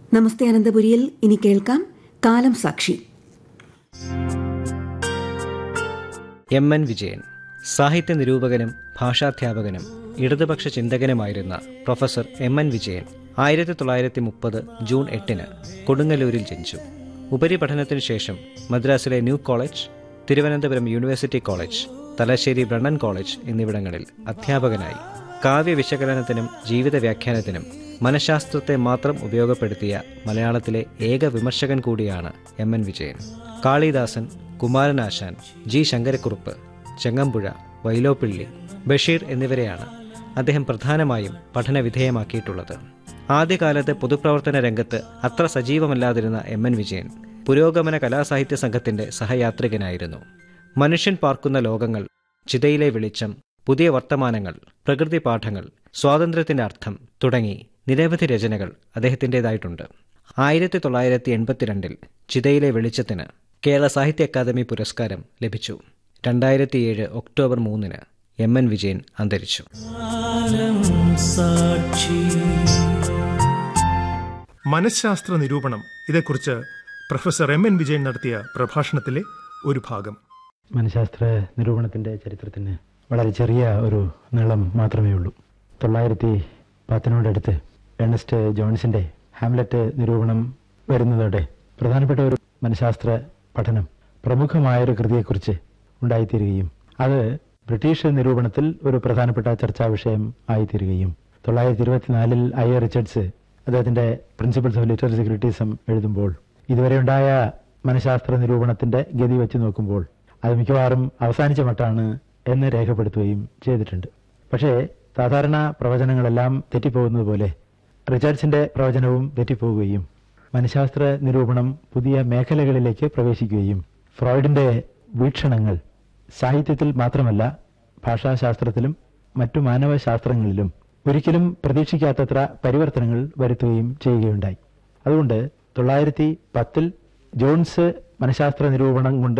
നമസ്തേ അനന്തപുരിയിൽ ഇനി കേൾക്കാം കാലം സാക്ഷി എം എൻ വിജയൻ സാഹിത്യ നിരൂപകനും ഭാഷാധ്യാപകനും ഇടതുപക്ഷ ചിന്തകനുമായിരുന്ന പ്രൊഫസർ എം എൻ വിജയൻ ആയിരത്തി തൊള്ളായിരത്തി മുപ്പത് ജൂൺ എട്ടിന് കൊടുങ്ങല്ലൂരിൽ ജനിച്ചു ഉപരിപഠനത്തിനു ശേഷം മദ്രാസിലെ New College Thiruvananthapuram University College Thalassery Brennen College എന്നിവിടങ്ങളിൽ അധ്യാപകനായി കാവ്യ വിശകലനത്തിനും ജീവിത വ്യാഖ്യാനത്തിനും മനഃശാസ്ത്രത്തെ മാത്രം ഉപയോഗപ്പെടുത്തിയ മലയാളത്തിലെ ഏക വിമർശകൻ കൂടിയാണ് M N Vijayan Kalidasan Kumaranasan G Sankarakurup Changampuzha Vyloppilly Basheer എന്നിവരെയാണ് അദ്ദേഹം പ്രധാനമായും പഠനവിധേയമാക്കിയിട്ടുള്ളത് ആദ്യകാലത്ത് പൊതുപ്രവർത്തന രംഗത്ത് അത്ര സജീവമല്ലാതിരുന്ന എം എൻ വിജയൻ പുരോഗമന കലാസാഹിത്യ സംഘത്തിന്റെ സഹയാത്രികനായിരുന്നു മനുഷ്യൻ പാർക്കുന്ന ലോകങ്ങൾ ചിതയിലെ വെളിച്ചം പുതിയ വർത്തമാനങ്ങൾ പ്രകൃതി പാഠങ്ങൾ സ്വാതന്ത്ര്യത്തിന്റെ അർത്ഥം തുടങ്ങി നിരവധി രചനകൾ അദ്ദേഹത്തിൻ്റെതായിട്ടുണ്ട് ആയിരത്തി തൊള്ളായിരത്തി എൺപത്തിരണ്ടിൽ ചിതയിലെ വെളിച്ചത്തിന് കേരള സാഹിത്യ അക്കാദമി പുരസ്കാരം ലഭിച്ചു രണ്ടായിരത്തിയേഴ് ഒക്ടോബർ മൂന്നിന് എം എൻ വിജയൻ അന്തരിച്ചു മനഃശാസ്ത്ര നിരൂപണം ഇതേക്കുറിച്ച് പ്രൊഫസർ എം എൻ വിജയൻ നടത്തിയ പ്രഭാഷണത്തിലെ ഒരു ഭാഗം മനഃശാസ്ത്ര നിരൂപണത്തിൻ്റെ ചരിത്രത്തിന് വളരെ ചെറിയ ഒരു നീളം മാത്രമേ ഉള്ളൂ തൊള്ളായിരത്തി പത്തിനോടടുത്ത് ഏണസ്റ്റ് ജോൺസിൻ്റെ ഹാംലറ്റ് നിരൂപണം വരുന്നതോടെ പ്രധാനപ്പെട്ട ഒരു മനഃശാസ്ത്ര പഠനം പ്രമുഖമായൊരു കൃതിയെക്കുറിച്ച് ഉണ്ടായിത്തീരുകയും അത് ബ്രിട്ടീഷ് നിരൂപണത്തിൽ ഒരു പ്രധാനപ്പെട്ട ചർച്ചാ വിഷയം ആയിത്തീരുകയും തൊള്ളായിരത്തി ഇരുപത്തിനാലിൽ ഐ എ റിച്ചർഡ്സ് അദ്ദേഹത്തിൻ്റെ പ്രിൻസിപ്പിൾസ് ഓഫ് ലിറ്റററി ക്രിറ്റിസം എഴുതുമ്പോൾ ഇതുവരെ ഉണ്ടായ മനഃശാസ്ത്ര നിരൂപണത്തിൻ്റെ ഗതി വെച്ച് നോക്കുമ്പോൾ അത് മിക്കവാറും അവസാനിച്ച മട്ടാണ് എന്ന് രേഖപ്പെടുത്തുകയും ചെയ്തിട്ടുണ്ട് പക്ഷേ സാധാരണ പ്രവചനങ്ങളെല്ലാം തെറ്റിപ്പോകുന്നത് പോലെ റിച്ചാർഡ്സിന്റെ പ്രവചനവും തെറ്റിപ്പോവുകയും മനഃശാസ്ത്ര നിരൂപണം പുതിയ മേഖലകളിലേക്ക് പ്രവേശിക്കുകയും ഫ്രോയിഡിന്റെ വീക്ഷണങ്ങൾ സാഹിത്യത്തിൽ മാത്രമല്ല ഭാഷാശാസ്ത്രത്തിലും മറ്റു മാനവശാസ്ത്രങ്ങളിലും ഒരിക്കലും പ്രതീക്ഷിക്കാത്തത്ര പരിവർത്തനങ്ങൾ വരുത്തുകയും ചെയ്യുകയുണ്ടായി അതുകൊണ്ട് തൊള്ളായിരത്തി പത്തിൽ ജോൺസ് മനഃശാസ്ത്ര നിരൂപണം കൊണ്ട്